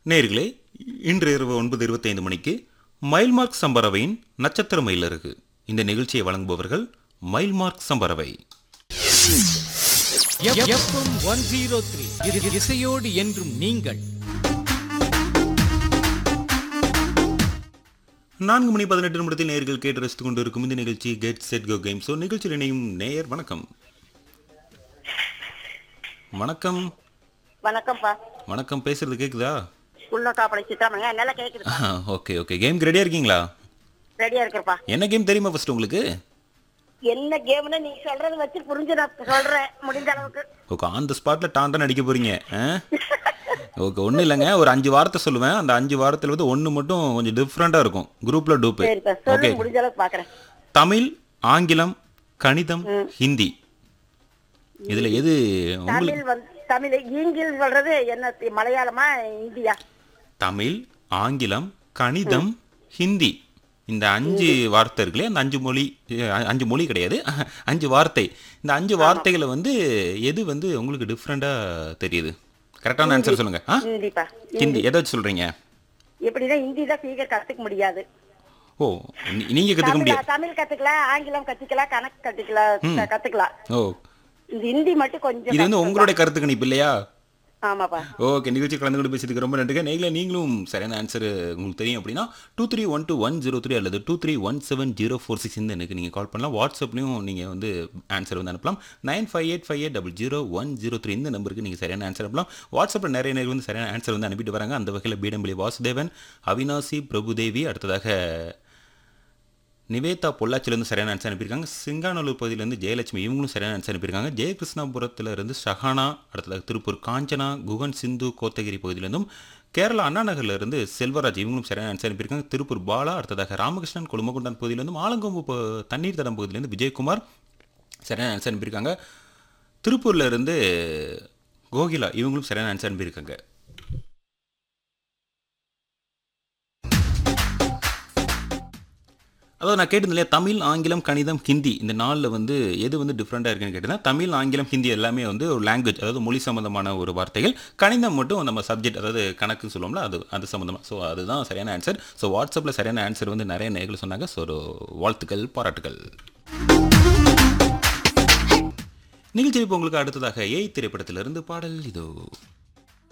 நேர்களே இன்று இரவு ஒன்பது இருபத்தைந்து மணிக்கு மைல்மார்க் சம்பரவையின் நட்சத்திர மயிலருகு இந்த நிகழ்ச்சியை வழங்குபவர்கள் மைல்மார்க் சம்பரவை எஃப்எம் ஒன் ஜீரோ த்ரீ இசையோடு என்றும் நீங்கள் நான்கு மணி பதினெட்டு நிமிடத்தில் நேர்கள் கேட்டு ரசித்துக் கொண்டு இருக்கும் இந்த நிகழ்ச்சி get set go game show நிகழ்ச்சியில் இணையும் நேயர் வணக்கம் வணக்கம் வணக்கம்ப்பா வணக்கம் பேசுறது கேக்குதா உள்ள காப்படை சித்தாமணியா நல்லா கேக்குது ஓகே ஓகே கேம்க்கு ரெடியா இருக்கீங்களா ரெடியா இருக்கிறப்பா என்ன கேம் தெரியுமா ஃபர்ஸ்ட் உங்களுக்கு என்ன கேம்னு நீ சொல்றத வச்சு புரிஞ்சு நான் சொல்றேன் முடிஞ்ச அளவுக்கு ஓகே ஆன் த ஸ்பாட்ல டாண்டன் அடிக்க போறீங்க ஓகே ஒன்றும் இல்லைங்க ஒரு அஞ்சு வாரத்தை சொல்லுவேன் அந்த அஞ்சு வாரத்தில் வந்து ஒன்று மட்டும் கொஞ்சம் டிஃப்ரெண்ட்டாக இருக்கும் குரூப்பில் டூப்பு சரிப்பா ஓகே சொல்லு முடிஞ்ச அளவுக்கு பாக்குறேன் தமிழ் ஆங்கிலம் கணிதம் ஹிந்தி இதில் எது உங்களுக்கு தமிழ் வந்து தமிழ் ஈங்கில் சொல்றது என்ன தி- மலையாளமா இந்தியா தமிழ் ஆங்கிலம் கணிதம் ஹிந்தி இந்த அஞ்சு வார்த்தை இருக்குல்லையா அந்த அஞ்சு மொழி அஹ், அஞ்சு மொழி கிடையாது அஞ்சு வார்த்தை இந்த அஞ்சு வார்த்தைகளை வந்து எது வந்து உங்களுக்கு டிஃப்ரெண்ட்டாக தெரியுது கரெக்டான ஆன்சர் சொல்லுங்க ஆ ஹிந்திப்பா ஹிந்தி எதை வச்சு சொல்றீங்க எப்படின்னா ஹிந்தி தான் சீக்கிரம் கத்துக்க முடியாது ஓ நீ- நீங்க கத்துக்க தமிழ் முடியாது தமிழ் கத்துக்கலாம் ஆங்கிலம் கத்துக்கலாம் கணக்கு கத்துக்கலாம் க- கத்துக்கலாம் ஓ இந்த ஹிந்தி மட்டும் கொஞ்சம் இது வந்து கஷ்டம் உங்களுடைய கருத்து கணிப்பு இல்லையா தான். ஆமாப்பா ஓகே நிகழ்ச்சி கலந்து கொண்டு பேசியதுக்கு ரொம்ப நன்றிங்க நீங்களே நீங்களும் சரியான ஆன்சர் உங்களுக்கு தெரியும் அப்படின்னா two three one two one zero three அல்லது two three one seven zero four six இந்த எனக்கு நீங்கள் கால் பண்ணலாம் வாட்ஸ்அப்லையும் நீங்கள் வந்து ஆன்சர் வந்து அனுப்பலாம் nine five eight five eight double zero one zero three இந்த நம்பருக்கு நீங்கள் சரியான ஆன்சர் அனுப்பலாம் வாட்ஸ்அப்பில் நிறைய நேரம் வந்து சரியான ஆன்சர் வந்து அனுப்பிட்டு வராங்க அந்த வகையில் பீடம்பள்ளி வாசுதேவன் அவினாசி பிரபுதேவி அடுத்ததாக நிவேதா பொள்ளாச்சிலேருந்து சரியான ஆன்சர் அனுப்பியிருக்காங்க சிங்காநல்லூர் பகுதியிலேருந்து ஜெயலட்சுமி இவங்களும் சரியான ஆன்சர் அனுப்பியிருக்காங்க ஜெயகிருஷ்ணாபுரத்தில் இருந்து ஷஹானா அடுத்ததாக திருப்பூர் காஞ்சனா குகன் சிந்து கோத்தகிரி பகுதியிலேருந்தும் கேரளா அண்ணா நகர்ல இருந்து செல்வராஜ் இவங்களும் சரியான ஆன்சர் அனுப்பியிருக்காங்க திருப்பூர் பாலா அடுத்ததாக ராமகிருஷ்ணன் கொழுமகுண்டான் பகுதியிலேருந்தும் ஆலங்கொம்பு ப- தண்ணீர் தடம் பகுதியிலேருந்து விஜயகுமார் சரியான ஆன்சர் அனுப்பியிருக்காங்க திருப்பூர்ல இருந்து கோகிலா இவங்களும் சரியான ஆன்சர் அனுப்பியிருக்காங்க அதாவது நான் கேட்டிருந்தேன் இல்லையா தமிழ் ஆங்கிலம் கணிதம் ஹிந்தி இந்த நாளில் வந்து எது வந்து டிஃப்ரெண்ட்டாக இருக்குன்னு கேட்டிங்கன்னா தமிழ் ஆங்கிலம் ஹிந்தி எல்லாமே வந்து ஒரு லாங்குவேஜ் அதாவது மொழி சம்மந்தமான ஒரு வார்த்தைகள் கணிதம் மட்டும் நம்ம சப்ஜெக்ட் அதாவது கணக்கு சொல்லுவோம்ல அது அது சம்மந்தமாக ஸோ அதுதான் சரியான ஆன்சர் ஸோ வாட்ஸ்அப்பில் சரியான ஆன்சர் வந்து நிறைய நேர்கள் சொன்னாங்க ஸோ ஒரு வாழ்த்துக்கள் பாராட்டுகள் நிகழ்ச்சி இப்போ உங்களுக்கு அடுத்ததாக ஏய் திரைப்படத்திலிருந்து பாடல் இதோ